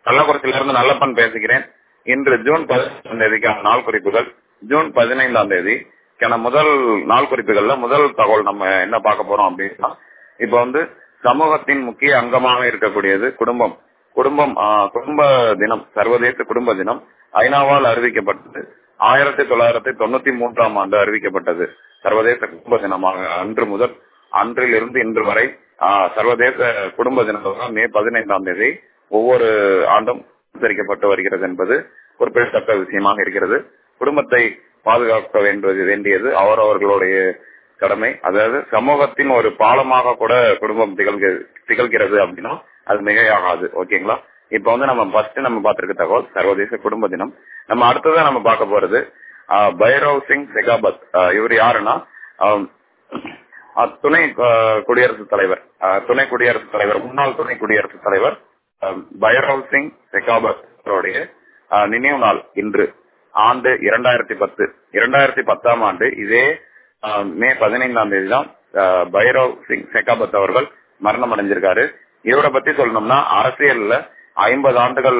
கள்ளக்குறிச்சியிலிருந்து நல்லப்பன் பேசுகிறேன் இன்று ஜூன் பதினைந்தாம் தேதிக்கான நாள் குறிப்புகள் ஜூன் பதினைந்தாம் தேதி முதல் நாள் குறிப்புகள்ல முதல் தகவல் நம்ம என்ன பார்க்க போறோம் அப்படின்னா இப்ப வந்து சமூகத்தின் முக்கிய அங்கமாக இருக்கக்கூடியது குடும்பம் குடும்பம் ஆஹ், குடும்ப தினம் சர்வதேச குடும்ப தினம் ஐநாவால் அறிவிக்கப்பட்டது ஆயிரத்தி தொள்ளாயிரத்தி தொண்ணூத்தி மூன்றாம் ஆண்டு அறிவிக்கப்பட்டது சர்வதேச குடும்ப தினமாக அன்று முதல் அன்றிலிருந்து இன்று வரை ஆஹ், சர்வதேச குடும்ப தினமாக மே பதினைந்தாம் தேதி ஒவ்வொரு ஆண்டும் அனுசரிக்கப்பட்டு வருகிறது என்பது குறிப்பிடத்தக்க விஷயமாக இருக்கிறது குடும்பத்தை பாதுகாக்க வேண்டியது வேண்டியது அவரவர்களுடைய கடமை அதாவது சமூகத்தின் ஒரு பாலமாக கூட குடும்பம் திகழ்கிறது திகழ்கிறது அப்படின்னா அது மிகையாகாது ஓகேங்களா இப்ப வந்து நம்ம ஃபர்ஸ்ட் நம்ம பார்த்திருக்க தகவல் சர்வதேச குடும்ப தினம் நம்ம அடுத்ததா நம்ம பார்க்க போறது ஆஹ், பைரவ் சிங் செகாபத் ஆஹ், இவர் யாருன்னா ஆஹ், ஆஹ், துணை ஆஹ், குடியரசுத் தலைவர் ஆஹ், துணை குடியரசுத் தலைவர் முன்னாள் துணை குடியரசுத் தலைவர் ஆஹ், பைரவ் சிங் செகாபத் அவருடைய ஆஹ், நினைவு நாள் இன்று ஆண்டு இரண்டாயிரத்தி பத்து இரண்டாயிரத்தி பத்தாம் ஆண்டு இதே ஆஹ், மே பதினைந்தாம் தேதி தான் ஆஹ், பைரவ் சிங் செகாபத் அவர்கள் மரணம் அடைஞ்சிருக்காரு இவரை பத்தி சொல்லணும்னா அரசியல்ல ஐம்பது ஆண்டுகள்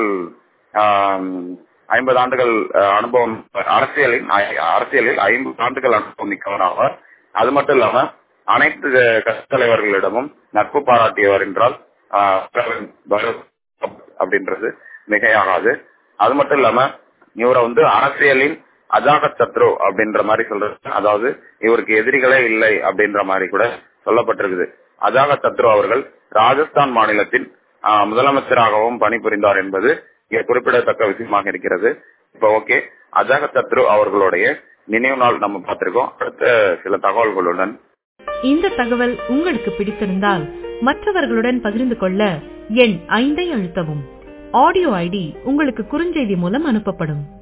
ஐம்பது ஆண்டுகள் ஆஹ், அனுபவம் அரசியலின் ஐ- அரசியலில் ஐம்பது ஆண்டுகள் அனுபவம் மிக்கவர் ஆவார் அது மட்டும் இல்லாம அனைத்து கட்சித் தலைவர்களிடமும் நட்பு பாராட்டியவர் என்றால் ஆஹ், பைரவ் அப்படின்றது மிகையாகாது அது மட்டும் இல்லாம இவரை வந்து அரசியலின் அஜாக சத்ரு அப்படின்ற மாதிரி சொல்றது அதாவது இவருக்கு எதிரிகளே இல்லை அப்படின்ற மாதிரி கூட சொல்லப்பட்டிருக்குது அஜாக சத்ரு அவர்கள் ராஜஸ்தான் மாநிலத்தின் ஆஹ், முதலமைச்சராகவும் பணிபுரிந்தார் என்பது இங்க குறிப்பிடத்தக்க விஷயமாக இருக்கிறது இப்ப ஓகே அஜாக சத்ரு அவர்களுடைய நினைவு நாள் நம்ம பார்த்திருக்கோம் அடுத்த சில தகவல்களுடன் இந்த தகவல் உங்களுக்கு பிடித்திருந்தால் மற்றவர்களுடன் பகிர்ந்து கொள்ள எண் ஐந்தை அழுத்தவும் ஆடியோ ஐடி உங்களுக்கு குறுஞ்செய்தி மூலம் அனுப்பப்படும்